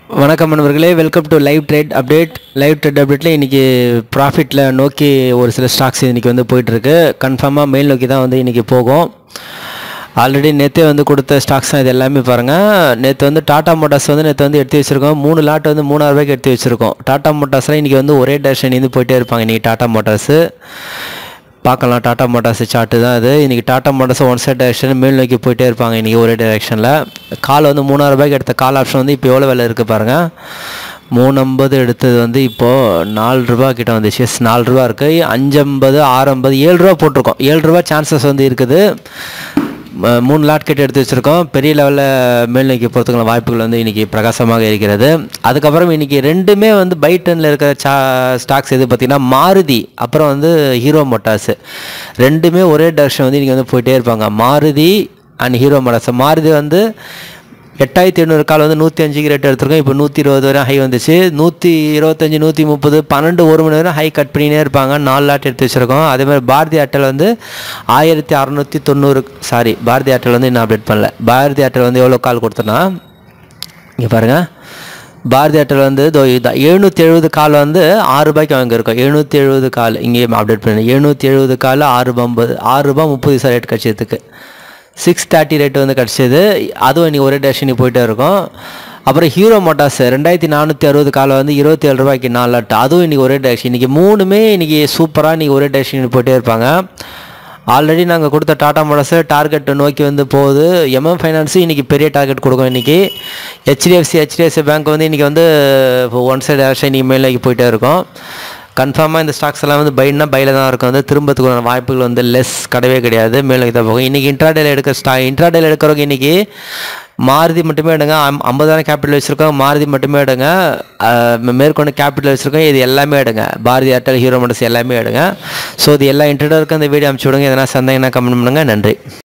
வணக்கம் நண்பர்களே welcome to live trade update live trade அப்டேட்டில் இன்றைக்கி ப்ராஃபிட்டில் நோக்கி ஒரு சில ஸ்டாக்ஸ் இன்றைக்கி வந்து போயிட்டுருக்கு கன்ஃபார்மாக மேல் நோக்கி தான் வந்து இன்றைக்கி போகும் ஆல்ரெடி நேற்றே வந்து கொடுத்த ஸ்டாக்ஸ் தான் இது எல்லாமே பாருங்கள் நேற்று வந்து டாடா மோட்டார்ஸ் வந்து நேற்று வந்து எடுத்து வச்சுருக்கோம் மூணு லாட் வந்து மூணாயிரம் ரூபாய்க்கு எடுத்து வச்சுருக்கோம் டாடா மோட்டார்ஸ்லாம் இன்றைக்கி வந்து ஒரே டேரக்ஷன் இருந்து போயிட்டே இருப்பாங்க இன்றைக்கி டாடா மோட்டார்ஸு பார்க்கலாம் டாடா மோட்டார்ஸ் சார்ட்டு தான் இது இன்றைக்கி Tata motors one side direction மேல் நோக்கி போயிட்டே இருப்பாங்க இன்றைக்கி ஒரே டைரக்ஷனில் கால் வந்து மூணாயிரம் ரூபாய்க்கு எடுத்த கால் ஆப்ஷன் வந்து இப்போ எவ்வளோ விலை இருக்குது பாருங்கள் மூணு ஐம்பது எடுத்தது வந்து இப்போது நாலு ரூபா கிட்ட வந்துச்சு எஸ் நாலு ரூபா இருக்குது அஞ்சம்பது ஆறு ஐம்பது ஏழு ரூபா போட்டிருக்கோம் ஏழு ரூபா சான்சஸ் வந்து இருக்குது ம- மூணு லாட் கிட்ட எடுத்து வச்சுருக்கோம் பெரிய லெவலில் மேல் நோக்கி போகிறதுக்கான வாய்ப்புகள் வந்து இன்றைக்கி பிரகாசமாக இருக்கிறது அதுக்கப்புறம் இன்றைக்கி ரெண்டுமே வந்து பை டென்னில் இருக்கிற சா ஸ்டாக்ஸ் எது பார்த்திங்கன்னா மாருதி அப்புறம் வந்து ஹீரோ மோட்டார்ஸ் ரெண்டுமே ஒரே டேரக்ஷன் வந்து இன்றைக்கி வந்து போயிட்டே இருப்பாங்க Maruti and Hero Motors Maruti வந்து எட்டாயிரத்தி எண்ணூறு கால் வந்து நூற்றி அஞ்சுக்கு ரேட் எடுத்திருக்கோம் இப்போ நூற்றி இருபது வரை ஹை வந்துச்சு நூற்றி இருபத்தஞ்சி நூற்றி முப்பது பன்னெண்டு ஒரு மணி நேரம் ஹை கட் பண்ணினே இருப்பாங்க நாலு லாட் எடுத்து வச்சுருக்கோம் அதே மாதிரி பாரதி ஏர்டெல் வந்து ஆயிரத்தி அறநூற்றி தொண்ணூறு சாரி பாரதி ஏர்டெல் வந்து இன்னும் அப்டேட் பண்ணல பாரதி ஏர்டெல் வந்து எவ்வளோ கால் கொடுத்தனா இங்கே பாருங்கள் பாரதி ஏர்டெல் வந்து இதோ இதான் எழுநூற்றி எழுபது கால் வந்து ஆறு ரூபாய்க்கு வாங்கியிருக்கோம் எழுநூற்றி எழுபது கால் இங்கேயும் அப்டேட் பண்ணி எழுநூற்றி எழுபது கால் ஆறு ரூபா ஐம்பது ஆறு ரூபா முப்பது பைசா ரேட் கிடச்சதுக்கு சிக்ஸ் தேர்ட்டி ரேட் வந்து கிடச்சிது அதுவும் இன்றைக்கி ஒரே டேஷன் போயிட்டே இருக்கும் அப்புறம் ஹீரோ மோட்டார்ஸ் ரெண்டாயிரத்தி நானூற்றி அறுபது காலை வந்து இருபத்தி ஏழு ரூபாய்க்கு நாலு லாட் அதுவும் இன்றைக்கி ஒரே டேஷன் இன்றைக்கி மூணுமே இன்றைக்கி சூப்பராக இன்றைக்கி ஒரே டேஷன் போயிட்டே இருப்பாங்க ஆல்ரெடி நாங்கள் கொடுத்த டாடா மோட்டார்ஸ் டார்கெட் நோக்கி வந்து போகுது எம்எம் ஃபைனான்ஸு இன்றைக்கி பெரிய டார்கெட் கொடுக்கும் இன்றைக்கி ஹெச்டிஎஃப்சி ஹெச்டிஎஃப்சி பேங்க் வந்து இன்றைக்கி வந்து ஒன் சைடு டேரக்ஷன் இன்றைக்கி மேல் நோக்கி போயிட்டே இருக்கும் கன்ஃபார்மாக இந்த ஸ்டாக்ஸ் எல்லாம் வந்து பைனா பையில் தான் இருக்கும் வந்து திரும்பத்துக்கான வாய்ப்புகள் வந்து லெஸ் கிடையவே கிடையாது மேல் நோக்கி தான் போகும் இன்றைக்கி இன்ட்ராடேல எடுக்கிற ஸ்டா இன்ட்ராடேல எடுக்கிறவங்க இன்றைக்கி மாருதி மட்டுமே எடுங்க ஐம்- ஐம்பதாயிரம் கேபிட்டல் வச்சுருக்கோம் மாருதி மட்டுமே எடுங்க அஹ், மேற்கொண்டு கேபிட்டல் வச்சுருக்கோம் இது எல்லாமே எடுங்க பாரதி ஏர்டெல் ஹீரோ மோட்டர்ஸ் எல்லாமே எடுங்க ஸோ இது எல்லா இன்ட்ரடருக்கு அந்த வீடியோ அனுப்பிச்சி விடுங்க எதனா சந்தேகம்னா கமெண்ட் பண்ணுங்கள் நன்றி